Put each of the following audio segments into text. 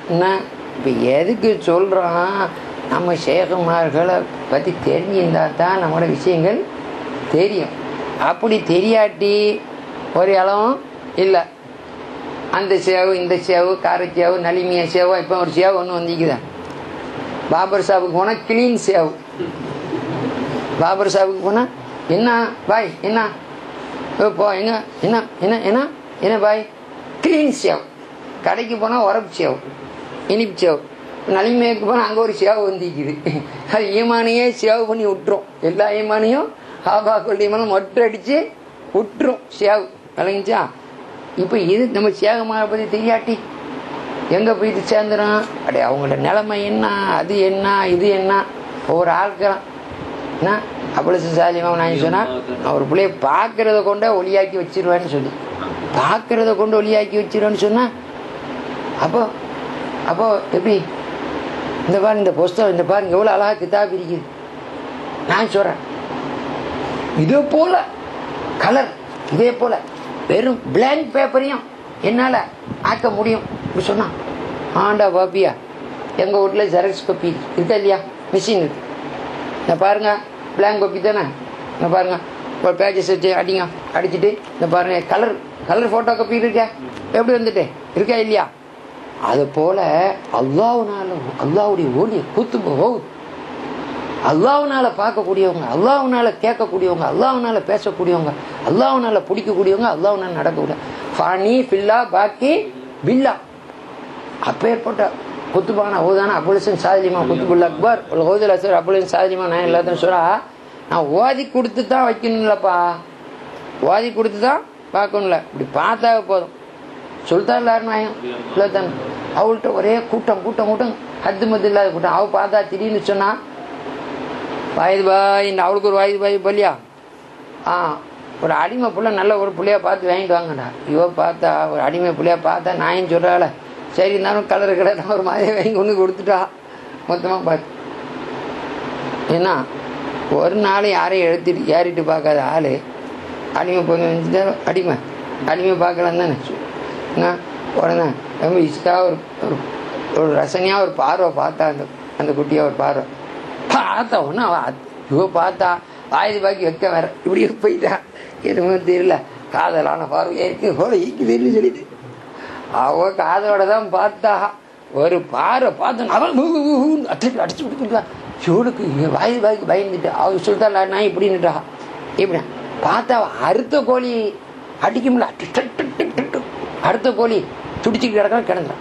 என்ன இப்போ எதுக்கு சொல்கிறோம் நம்ம சேகமார்களை பற்றி தெரிஞ்சிருந்தா தான் நம்மளோட விஷயங்கள் தெரியும் அப்படி தெரியாட்டி ஒரு இளவும் இல்லை அந்த சேவு இந்த சேவு காரச்சேவு நளிமிய சேவு இப்போ ஒரு சேவு ஒன்று வந்திக்குதா பாபர் சாவுக்கு போனால் கிளீன் சேவு பாபர் சாவுக்கு போனால் என்ன பாய் என்ன ஓ, போ எங்க என்ன என்ன என்ன என்ன பாய் கிளீன் சேவ் கடைக்கு போனால் உரப்பு சேவ் இனிப்பு சேவ் நலிமைக்கு போனால் அங்கே ஒரு சேவ் வந்திக்குது அது ஈமானையே சேவ் பண்ணி விட்டுரும் எல்லா ஈமானையும் ஹாபா கொல்லியமான மொட்டை அடித்து விட்டுரும் சேவ் விளங்கிச்சா இப்போ இது நம்ம சேகமாக பற்றி தெரியாட்டி எங்கே போயிட்டு சேர்ந்துடும் அடே அவங்களோட நிலைமை என்ன அது என்ன இது என்ன ஒவ்வொரு ஆட்களும் என்ன அப்படி சாலிமா நான் சொன்னா நான் ஒரு பிள்ளைய பார்க்கறத கொண்டே ஒளியாக்கி வச்சிருவேன்னு சொல்லி பார்க்கறத கொண்டு ஒளியாக்கி வச்சிருவேன்னு சொன்னா அப்போ அப்போ எப்படி இந்த பாரு இந்த புஸ்தகம் இந்த பாருங்க எவ்வளோ அழகா கிதாப் இருக்குது நான் சொல்றேன் இதே போல கலர் இதே போல வெறும் பிளாங்க் பேப்பரையும் என்னால் ஆக்க முடியும் இப்படி சொன்னான் ஆண்டா பாப்பியா எங்கள் வீட்டில் ஜெராக்ஸ் காப்பி இருக்கா இல்லையா மிஷின் இருக்கு இந்த பாருங்க பிளாங்க் காப்பி தானே இந்த பாருங்க ஒரு பேஜஸ் வச்சு அடிங்க அடிச்சுட்டு இந்த பாருங்க கலர் கலர் ஃபோட்டோ காப்பி இருக்கா எப்படி வந்துட்டு இருக்கா இல்லையா அது போல அல்லாவுனால அல்லாவுடைய ஒளி கூத்து போகுது அல்லாவுனால பார்க்கக்கூடியவங்க அல்லாவுனால கேட்கக்கூடியவங்க அல்லாவுனால பேசக்கூடியவங்க அல்லாவுனால பிடிக்கக்கூடியவங்க அல்லாவுனால நடக்கக்கூடிய ஃபானி ஃபில்லா பாக்கி பில்லா அப்பேற்பட்ட குத்துபான ஓதான அபுலசன் சாதிலிமா குத்துபுல் அக்பர் ஹோதல் அசர் அபுலசன் சாதிலிமா நான் எல்லாத்தையும் சொல்றா நான் ஓதி கொடுத்து தான் வைக்கணும்லப்பா ஓதி கொடுத்து தான் பார்க்கணும்ல இப்படி பார்த்தா போதும் சுல்தான் நாயம் சுல்தான் அவள்கிட்ட ஒரே கூட்டம் கூட்டம் கூட்டம் ஹத்து மத்து இல்லாத கூட்டம் அவ பார்த்தா திடீர்னு சொன்னா வாயுது பாய் இந்த அவளுக்கு ஒரு வாயுது பாய் பல்லியா ஆ ஒரு அடிமை புள்ள நல்ல ஒரு புள்ளையா பார்த்து வாங்கிட்டு வாங்கடா இவ பார்த்தா ஒரு அடிமை புள்ளையா பார்த்தா நாயும் சொல்றாள் சரி இருந்தாலும் கலர் கலர் ஒரு மாதிரி வாங்கி கொண்டு கொடுத்துட்டா மொத்தமாக பார்த்து ஏன்னா ஒரு நாள் யாரையும் எழுத்திட்டு ஏறிட்டு பார்க்காத ஆள் அடிமை போய் வந்துட்டா அடிமை அடிமை பார்க்கலாம் தானே என்ன உடனே ரொம்ப இஷ்டா ஒரு ஒரு ஒரு ரசனையாக ஒரு பார்வை பார்த்தா அந்த அந்த குட்டியை ஒரு பார்வை பார்த்தா ஒன்று அவன் இவ பார்த்தா வாயுது பாக்கி வைக்க வேற இப்படி போயிட்டா எதுவுமே தெரியல காதலான பார்வை இருக்கு போல ஈக்குதுன்னு சொல்லிட்டு அவ காதோட தான் பார்த்தா ஒரு பார்வை பார்த்து அவன் அடிச்சு அடிச்சு விட்டுட்டா சூடுக்கு வாயு வாய்க்கு பயந்துட்டு அவ சொல்லிட்டா நான் இப்படின்னுட்டா இப்படி பார்த்தா அவ அறுத்த கோழி அடிக்க முடியல டிக் டிக் டிக் டிக் டிக் டிக். அடுத்த கோழி துடிச்சுட்டு கிடக்க கிடந்தான்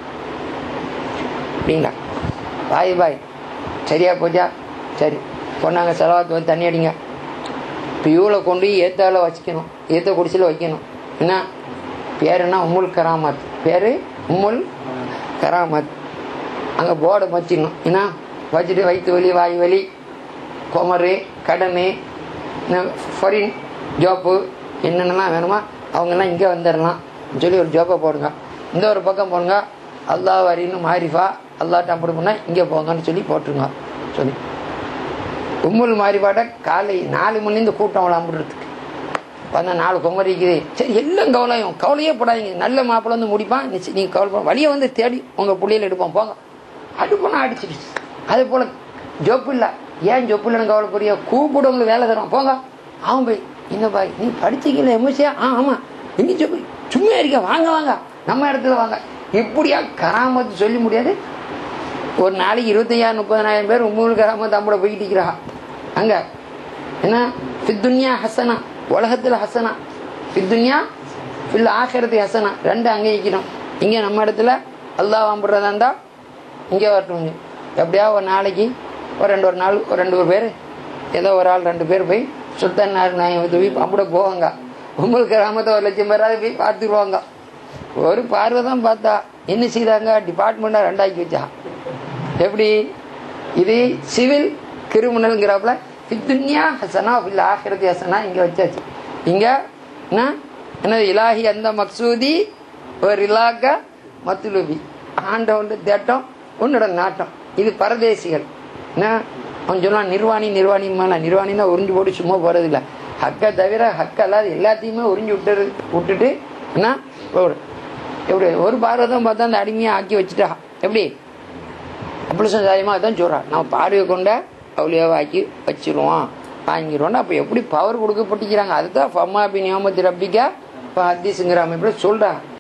அப்படிங்களா பாய் பாய் சரியா போச்சா சரி கொண்டாங்க செலவாத்து வந்து தண்ணி அடிங்க பியூவில் கொண்டு ஏத்தால வச்சுக்கணும் ஏத்த குடிசையில் வைக்கணும் என்ன பேர் என்ன உம்முல் கராமத் பேர் உம்முல் கராமத் அங்கே போர்டை வச்சிடணும் என்ன வச்சுட்டு வயிற்று வலி வாய் வலி குமரு கடனு ஃபொரின் ஜோப்பு என்னென்னலாம் வேணுமோ அவங்கெல்லாம் இங்கே வந்துடலாம் சொல்லி ஒரு ஜோப்பை போடுங்க இந்த ஒரு பக்கம் போடுங்க அல்லாஹ் வரின்னு மாரிஃபா அல்லாட்ட அப்படி பண்ணால் இங்கே போங்கன்னு சொல்லி போட்டுருங்க சொல்லி உம்முல் மாரிபாட்டை காலை நாலு மணிலேருந்து கூட்டம் விளாம்புறதுக்கு வந்த நாலு குமரிக்குது சரி எல்லாம் கவலையும் கவலையே போடாதீங்க நல்ல மாப்பிள்ள வந்து முடிப்பான் நீங்கள் கவலை வழியை வந்து தேடி உங்கள் புள்ளையில எடுப்போம் போங்க அடுப்போனா அடிச்சிடுச்சு அதே போல் ஜொப்பு இல்லை ஏன் ஜொப்பு இல்லைன்னு கவலைப்படுறிய கூப்பிடுவங்களுக்கு வேலை தரும் போங்க அவன் போய் என்ன பாய் நீ படிச்சிக்கல எம்எஸ்சியா ஆ ஆமாம் எங்க ஜொப்பு சும்மா இருக்க வாங்க வாங்க நம்ம இடத்துல வாங்க இப்படியா கராமத்து சொல்லி முடியாது ஒரு நாளைக்கு இருபத்தையாயிரம் முப்பதனாயிரம் பேர் உம்மூல் கராமத்து அம்பட போய்கிட்டு இருக்கிறா அங்க என்ன ஃபித்துன்யா ஹசனா உலகத்தில் ஹசனா ஃபித்துன்யா ஃபில் ஆகிரத்து ஹசனா ரெண்டு அங்கே வைக்கணும் இங்கே நம்ம இடத்துல அல்லாஹ் வாம்பிடுறதா இருந்தா இங்கே வரட்டும் எப்படியா ஒரு நாளைக்கு ஒரு ரெண்டு ஒரு நாள் ஒரு ரெண்டு ஒரு பேர் ஏதோ ஒரு ஆள் ரெண்டு பேர் போய் சுல்தான் நாயகத்தை போய் அம்பட போவாங்க உங்கள் கிராமத்தை ஒரு லட்சம் பேராது போய் பார்த்துருவாங்க ஒரு பார்வை தான் பார்த்தா என்ன செய்தாங்க டிபார்ட்மெண்ட்டாக ரெண்டாக்கி வச்சா எப்படி இது சிவில் கிரிமினல்ங்கிறப்பல ஃபித்துன்யா ஹசனா ஃபில் ஆஹிரத்தி ஹசனா இங்கே வச்சாச்சு இங்கே என்ன என்னது இலாஹி அந்த மக்சூதி ஒரு இலாக்க மத்துலுபி ஆண்டவன் தேட்டம் உன்னோட நாட்டம் இது பரதேசிகள் என்ன அவன் சொல்லுவான் நிர்வாணி நிர்வாணி மேல நிர்வாணின்னா உறிஞ்சு போட்டு சும்மா போறது இல்ல ஹக்கை தவிர ஹக்க அல்லாத எல்லாத்தையுமே உறிஞ்சு விட்டு விட்டுட்டு என்ன ஒரு எப்படி ஒரு பார்வை தான் பார்த்தா அந்த அடிமையை ஆக்கி வச்சுட்டா எப்படி அப்படி சாரியமாக தான் சொல்கிறான் நம்ம பார்வையை கொண்ட அவ்வளியாவாக்கி வச்சிருவோம் வாங்கிடுவோம் அப்போ எப்படி பவர் கொடுக்கப்பட்டிருக்கிறாங்க அதுதான் ஃபம்மா அப்படி நியமத்தி ரப்பிக்கா இப்போ ஹத்தீஸுங்கிற அமைப்பில் சொல்கிறாங்க